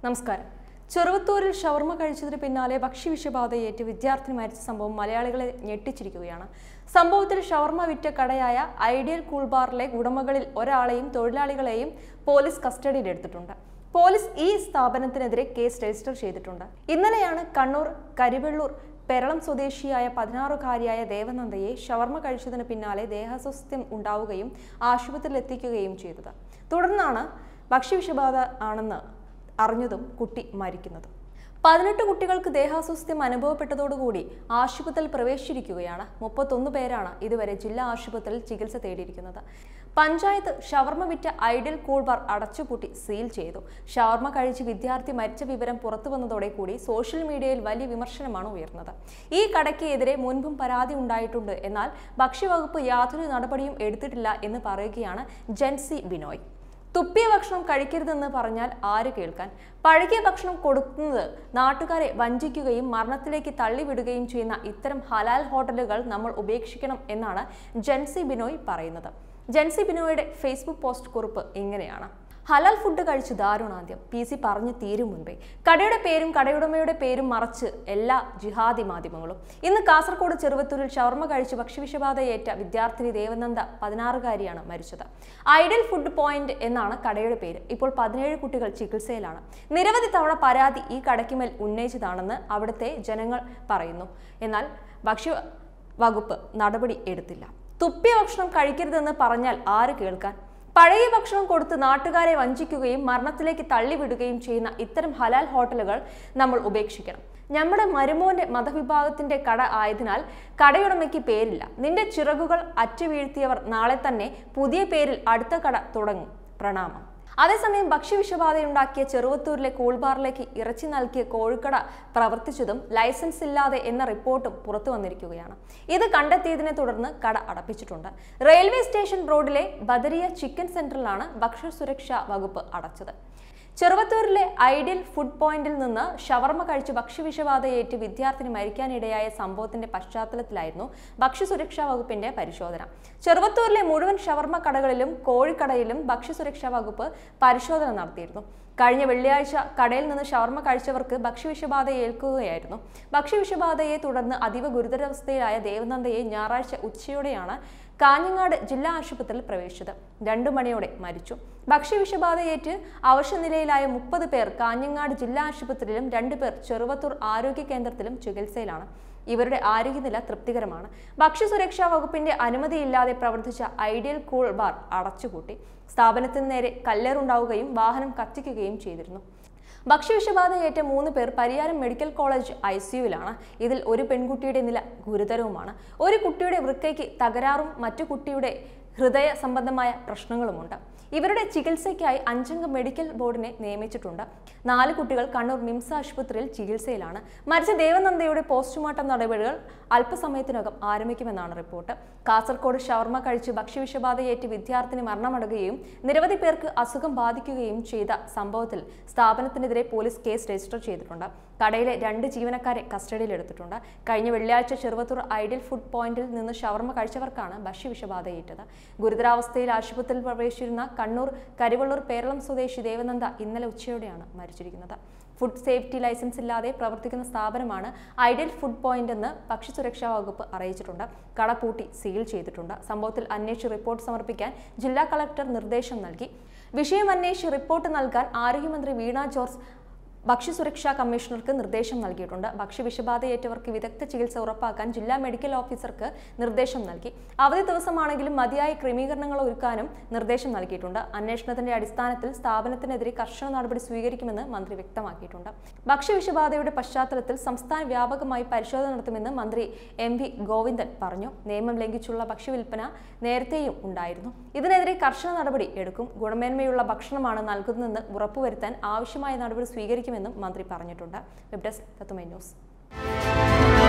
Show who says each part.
Speaker 1: നമസ്കാരം ചെറുവത്തൂരിൽ ഷവർമ കഴിച്ചതിന് പിന്നാലെ ഭക്ഷ്യവിഷബാധയേറ്റ് വിദ്യാർത്ഥിനി മരിച്ച സംഭവം മലയാളികളെ ഞെട്ടിച്ചിരിക്കുകയാണ് സംഭവത്തിൽ ഷവർമ വിറ്റ കടയായ ഐഡിയൽ കൂൾ ബാറിലെ ഉടമകളിൽ ഒരാളെയും തൊഴിലാളികളെയും പോലീസ് കസ്റ്റഡിയിലെടുത്തിട്ടുണ്ട് പോലീസ് ഈ സ്ഥാപനത്തിനെതിരെ കേസ് രജിസ്റ്റർ ചെയ്തിട്ടുണ്ട് ഇന്നലെയാണ് കണ്ണൂർ കരിവെള്ളൂർ പെരളം സ്വദേശിയായ പതിനാറുകാരിയായ ദേവനന്ദയെ ഷവർമ കഴിച്ചതിന് പിന്നാലെ ദേഹാസ്വാസ്ഥ്യം ഉണ്ടാവുകയും ആശുപത്രിയിൽ എത്തിക്കുകയും ചെയ്തത് തുടർന്നാണ് ഭക്ഷ്യവിഷബാധ ആണെന്ന് അറിഞ്ഞതും കുട്ടി മരിക്കുന്നതും പതിനെട്ട് കുട്ടികൾക്ക് ദേഹാസ്വാസ്ഥ്യം അനുഭവപ്പെട്ടതോടുകൂടി ആശുപത്രിയിൽ പ്രവേശിച്ചിരിക്കുകയാണ് മുപ്പത്തൊന്ന് പേരാണ് ഇതുവരെ ജില്ലാ ആശുപത്രിയിൽ ചികിത്സ തേടിയിരിക്കുന്നത് പഞ്ചായത്ത് ഷവർമ വിറ്റ ഐഡിയൽ കൂൾ ബാർ അടച്ചുപൂട്ടി സീൽ ചെയ്തു ഷവർമ കഴിച്ച് വിദ്യാർത്ഥി മരിച്ച വിവരം പുറത്തു വന്നതോടെ കൂടി സോഷ്യൽ മീഡിയയിൽ വലിയ വിമർശനമാണ് ഉയർന്നത് ഈ കടയ്ക്ക് എതിരെ മുൻപും പരാതി ഉണ്ടായിട്ടുണ്ട് എന്നാൽ ഭക്ഷ്യവകുപ്പ് യാതൊരു നടപടിയും എടുത്തിട്ടില്ല എന്ന് പറയുകയാണ് ജെൻസി ബിനോയ് തുപ്പിയ ഭക്ഷണം കഴിക്കരുതെന്ന് പറഞ്ഞാൽ ആര് കേൾക്കാൻ പഴകിയ ഭക്ഷണം കൊടുക്കുന്നത് നാട്ടുകാരെ വഞ്ചിക്കുകയും മരണത്തിലേക്ക് തള്ളിവിടുകയും ചെയ്യുന്ന ഇത്തരം ഹലാൽ ഹോട്ടലുകൾ നമ്മൾ ഉപേക്ഷിക്കണം എന്നാണ് ജെൻസി ബിനോയ് പറയുന്നത് ജെൻസി ബിനോയുടെ ഫേസ്ബുക്ക് പോസ്റ്റ് കുറിപ്പ് ഇങ്ങനെയാണ് ഹലാൽ ഫുഡ് കഴിച്ച് ദാരുണാന്ത്യം പി സി പറഞ്ഞു തീരും മുൻപേ കടയുടെ പേരും കടയുടമയുടെ പേരും മറച്ച് എല്ലാ ജിഹാദി മാധ്യമങ്ങളും ഇന്ന് കാസർഗോഡ് ചെറുവത്തൂരിൽ ഷവർമ കഴിച്ച് ഭക്ഷ്യവിഷബാധയേറ്റ വിദ്യാർത്ഥിനി ദേവനന്ദ പതിനാറുകാരിയാണ് മരിച്ചത് ഐഡിയൽ ഫുഡ് പോയിന്റ് എന്നാണ് കടയുടെ പേര് ഇപ്പോൾ പതിനേഴ് കുട്ടികൾ ചികിത്സയിലാണ് നിരവധി തവണ പരാതി ഈ കടയ്ക്കുമേൽ ഉന്നയിച്ചതാണെന്ന് അവിടുത്തെ ജനങ്ങൾ പറയുന്നു എന്നാൽ ഭക്ഷ്യ വകുപ്പ് നടപടി എടുത്തില്ല തുപ്പിയ ഭക്ഷണം കഴിക്കരുതെന്ന് പറഞ്ഞാൽ ആര് കേൾക്കാൻ പഴയ ഭക്ഷണം കൊടുത്ത് നാട്ടുകാരെ വഞ്ചിക്കുകയും മരണത്തിലേക്ക് തള്ളിവിടുകയും ചെയ്യുന്ന ഇത്തരം ഹലാൽ ഹോട്ടലുകൾ നമ്മൾ ഉപേക്ഷിക്കണം നമ്മുടെ മരുമോന്റെ മതവിഭാഗത്തിന്റെ കട ആയതിനാൽ കടയുടമയ്ക്ക് പേരില്ല നിന്റെ ചിറകുകൾ അറ്റുവീഴ്ത്തിയവർ നാളെ തന്നെ പുതിയ പേരിൽ അടുത്ത കട തുടങ്ങും പ്രണാമം അതേസമയം ഭക്ഷ്യവിഷബാധയുണ്ടാക്കിയ ചെറുവത്തൂരിലെ കൂൾബാറിലേക്ക് ഇറച്ചി നൽകിയ കോഴിക്കട പ്രവർത്തിച്ചതും ലൈസൻസ് ഇല്ലാതെ എന്ന റിപ്പോർട്ടും പുറത്തു വന്നിരിക്കുകയാണ് ഇത് കണ്ടെത്തിയതിനെ തുടർന്ന് കട അടപ്പിച്ചിട്ടുണ്ട് റെയിൽവേ സ്റ്റേഷൻ റോഡിലെ ബദരിയ ചിക്കൻ സെന്ററിലാണ് ഭക്ഷ്യസുരക്ഷാ വകുപ്പ് അടച്ചത് ചെറുവത്തൂരിലെ ഐഡിയൽ ഫുഡ് പോയിന്റിൽ നിന്ന് ഷവർമ കഴിച്ച് ഭക്ഷ്യവിഷബാധയേറ്റ് വിദ്യാർത്ഥിനി മരിക്കാനിടയായ സംഭവത്തിന്റെ പശ്ചാത്തലത്തിലായിരുന്നു ഭക്ഷ്യസുരക്ഷാ വകുപ്പിന്റെ പരിശോധന ചെറുവത്തൂരിലെ മുഴുവൻ ഷവർമ കടകളിലും കോഴിക്കടയിലും ഭക്ഷ്യസുരക്ഷാ വകുപ്പ് പരിശോധന നടത്തിയിരുന്നു കഴിഞ്ഞ വെള്ളിയാഴ്ച കടയിൽ നിന്ന് ഷവർമ കഴിച്ചവർക്ക് ഭക്ഷ്യവിഷബാധ ഏൽക്കുകയായിരുന്നു ഭക്ഷ്യവിഷബാധയെ തുടർന്ന് അതീവ ഗുരുതരാവസ്ഥയിലായ ദേവനന്ദയെ ഞായറാഴ്ച ഉച്ചയോടെയാണ് കാഞ്ഞങ്ങാട് ജില്ലാ ആശുപത്രിയിൽ പ്രവേശിച്ചത് രണ്ടു മണിയോടെ മരിച്ചു ഭക്ഷ്യവിഷബാധയേറ്റ് അവശനിലയിലായ മുപ്പത് പേർ കാഞ്ഞങ്ങാട് ജില്ലാ ആശുപത്രിയിലും രണ്ടുപേർ ചെറുവത്തൂർ ആരോഗ്യ കേന്ദ്രത്തിലും ചികിത്സയിലാണ് ഇവരുടെ ആരോഗ്യനില തൃപ്തികരമാണ് ഭക്ഷ്യസുരക്ഷാ വകുപ്പിന്റെ അനുമതിയില്ലാതെ പ്രവർത്തിച്ച ഐഡിയൽ കൂൾ ബാർ അടച്ചുപൂട്ടി സ്ഥാപനത്തിന് നേരെ കല്ലേറുണ്ടാവുകയും വാഹനം കത്തിക്കുകയും ചെയ്തിരുന്നു ഭക്ഷ്യവിഷബാധയേറ്റ മൂന്ന് പേർ പരിയാരം മെഡിക്കൽ കോളേജ് ഐ സിയുവിലാണ് ഇതിൽ ഒരു പെൺകുട്ടിയുടെ നില ഗുരുതരവുമാണ് ഒരു കുട്ടിയുടെ വൃക്കയ്ക്ക് തകരാറും മറ്റു കുട്ടിയുടെ ഹൃദയ സംബന്ധമായ പ്രശ്നങ്ങളുമുണ്ട് ഇവരുടെ ചികിത്സയ്ക്കായി അഞ്ചംഗ മെഡിക്കൽ ബോർഡിനെ നിയമിച്ചിട്ടുണ്ട് നാല് കുട്ടികൾ കണ്ണൂർ നിംസ് ആശുപത്രിയിൽ ചികിത്സയിലാണ് മരിച്ച ദേവനന്ദയുടെ പോസ്റ്റ്മോർട്ടം നടപടികൾ അല്പസമയത്തിനകം ആരംഭിക്കുമെന്നാണ് റിപ്പോർട്ട് കാസർഗോഡ് ഷവർമ കഴിച്ച് ഭക്ഷ്യവിഷബാധയേറ്റ് വിദ്യാർത്ഥിനി മരണമടയുകയും നിരവധി പേർക്ക് അസുഖം ബാധിക്കുകയും ചെയ്ത സംഭവത്തിൽ സ്ഥാപനത്തിനെതിരെ പോലീസ് കേസ് രജിസ്റ്റർ ചെയ്തിട്ടുണ്ട് കടയിലെ രണ്ട് ജീവനക്കാരെ കസ്റ്റഡിയിലെടുത്തിട്ടുണ്ട് കഴിഞ്ഞ വെള്ളിയാഴ്ച ചെറുവത്തൂർ ഐഡിയൽ ഫുഡ് പോയിന്റിൽ നിന്ന് ഷവർമ കഴിച്ചവർക്കാണ് ഭക്ഷ്യവിഷബാധയേറ്റത് ഗുരുതരാവസ്ഥയിൽ ആശുപത്രിയിൽ പ്രവേശിച്ചിരുന്ന കണ്ണൂർ കരിവള്ളൂർ പേരളം സ്വദേശി ദേവനന്ദ ഇന്നലെ ഉച്ചയോടെയാണ് മരിച്ചിരിക്കുന്നത് ഫുഡ് സേഫ്റ്റി ലൈസൻസ് ഇല്ലാതെ പ്രവർത്തിക്കുന്ന സ്ഥാപനമാണ് ഐഡിയൽ ഫുഡ് പോയിന്റ് എന്ന് ഭക്ഷ്യസുരക്ഷാ വകുപ്പ് അറിയിച്ചിട്ടുണ്ട് കട പൂട്ടി സീൽ ചെയ്തിട്ടുണ്ട് സംഭവത്തിൽ അന്വേഷിച്ച് റിപ്പോർട്ട് സമർപ്പിക്കാൻ ജില്ലാ കളക്ടർ നിർദ്ദേശം നൽകി വിഷയം അന്വേഷിച്ച് റിപ്പോർട്ട് നൽകാൻ ആരോഗ്യമന്ത്രി വീണ ജോർജ് ഭക്ഷ്യസുരക്ഷാ കമ്മീഷണർക്ക് നിർദ്ദേശം നൽകിയിട്ടുണ്ട് ഭക്ഷ്യവിഷബാധയേറ്റവർക്ക് വിദഗ്ധ ചികിത്സ ഉറപ്പാക്കാൻ ജില്ലാ മെഡിക്കൽ ഓഫീസർക്ക് നിർദ്ദേശം നൽകി അവധി ദിവസമാണെങ്കിലും മതിയായ ക്രമീകരണങ്ങൾ ഒരുക്കാനും നിർദ്ദേശം നൽകിയിട്ടുണ്ട് അന്വേഷണത്തിന്റെ അടിസ്ഥാനത്തിൽ സ്ഥാപനത്തിനെതിരെ കർശന നടപടി സ്വീകരിക്കുമെന്ന് മന്ത്രി വ്യക്തമാക്കിയിട്ടുണ്ട് ഭക്ഷ്യവിഷബാധയുടെ പശ്ചാത്തലത്തിൽ സംസ്ഥാന വ്യാപകമായി പരിശോധന നടത്തുമെന്ന് മന്ത്രി എം വി ഗോവിന്ദൻ പറഞ്ഞു നിയമം ലംഘിച്ചുള്ള ഭക്ഷ്യവിൽപ്പന നേരത്തെയും ഉണ്ടായിരുന്നു ഇതിനെതിരെ കർശന നടപടി എടുക്കും ഗുണമേന്മയുള്ള ഭക്ഷണമാണ് നൽകുന്നതെന്ന് ഉറപ്പുവരുത്താൻ ആവശ്യമായ നടപടി സ്വീകരിക്കുമെന്നും മന്ത്രി പറഞ്ഞിട്ടുണ്ട് വെബ് ഡെസ്ക് തത്തുമൈ ന്യൂസ്